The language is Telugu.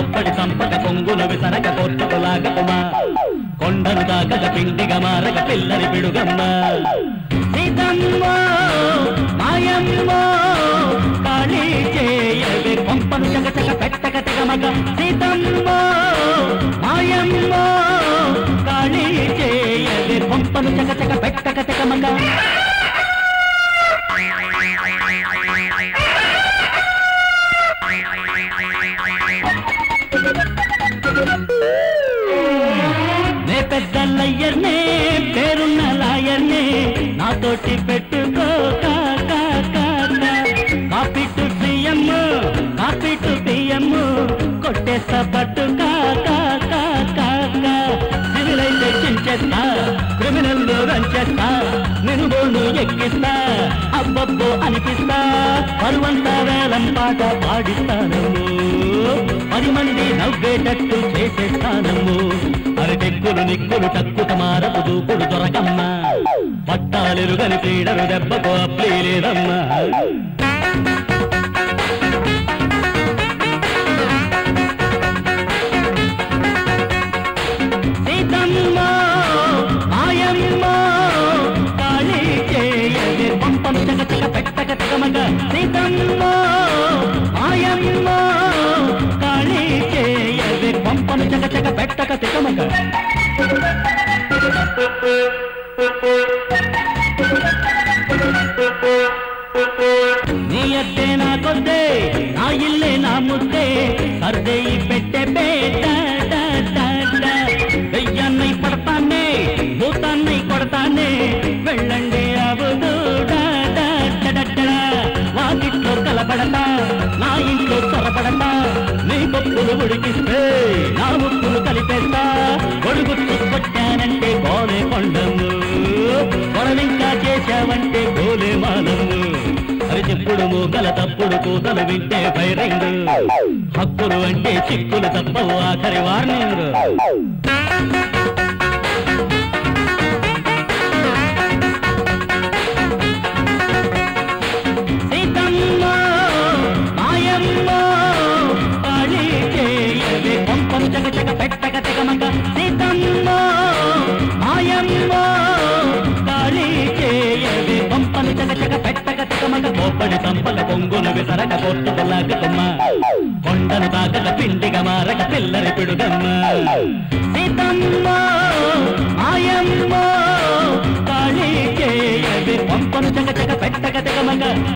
గొప్పడి సంపక పొంగుల విసరక కొట్టుకు లాగకుమా కొండను దాకక పిండిగా మారక పిల్లని పిడుగమ్మ సీతమ్మ మాయమ్మ కాళీ చేయవే పంపను చక చక పెట్టక తెగమగ సీతమ్మ మాయమ్మ కాళీ చేయవే పంపను చక చక పెట్టక తెగమగ నే పెద్ద లయ్యర్నే పేరున్న లాయర్నే నాతోటి పెట్టుకో కా, కా, కా, కా. Copy to CM copy to PM కొట్టేస్తా పట్టు కా, కా, కా, కా, కా. సివిల్ అయితే చించేస్తా క్రిమినల్ రంచేస్తా నేను బోను ఎక్కిస్తా అబ్బబ్బో అనిపిస్తా పరువంతా వేలం పాట పాడిస్తానము పది మంది నవ్వేటట్టు చేసేస్తానము అరటెక్కులు నిక్కులు టక్కుట మారపు దూకుడు దొరకమ్మా పట్టాలెరుగని క్రీడలు దెబ్బకు అప్లీ లేదమ్మా సీతమ్మ మాయమ్మ కాళీ చేయవే పంపం చక చక పెట్టక తెగమగ సీతమ్మ మాయమ్మ కాళీ చేయవే పంపం చక చక పెట్టక తెగమగ నీ అద్దే నా కొద్దే నా ఇల్లే నా ముద్దే సర్దేయి పెట్టే బేట వెయ్యన్నై పడతానే భూతాన్నై కొడతానే వెళ్ళండి అవదు వాకిట్లో కలబడతా నా ఇంట్లో చొరబడతా నీ పప్పులు ఉడికిస్తే నా ముప్పులు కలిపేస్తా ఒడుగుట్టు కొట్టానంటే గోలే కొండము కొడవింకా చేశావంటే గోలే మానము అది చెప్పుడు మూకల తప్పుడు కూతలు వింటే ఫైరింగ్ హక్కులు అంటే చిక్కులు తప్పవు ఆఖరి వార్నింగ్ సీతమ్మ మాయమ్మ కాళీ చేయవే పంపం చక చక పెట్టక తెగమక సీతమ్మ మాయమ్మ కాళీ చేయవే పంపం చక చక పెట్టక తెగమక కోప్పడి సంపక పొంగులు విసరక కొట్టుకులాగకుమ్మ కొండను తాకక పిండిగా మారక పిల్లరి పిడుగమ్మ సీతమ్మ మాయమ్మ కాళీ చేయవే పంపను చక చక పెట్టక తెగమక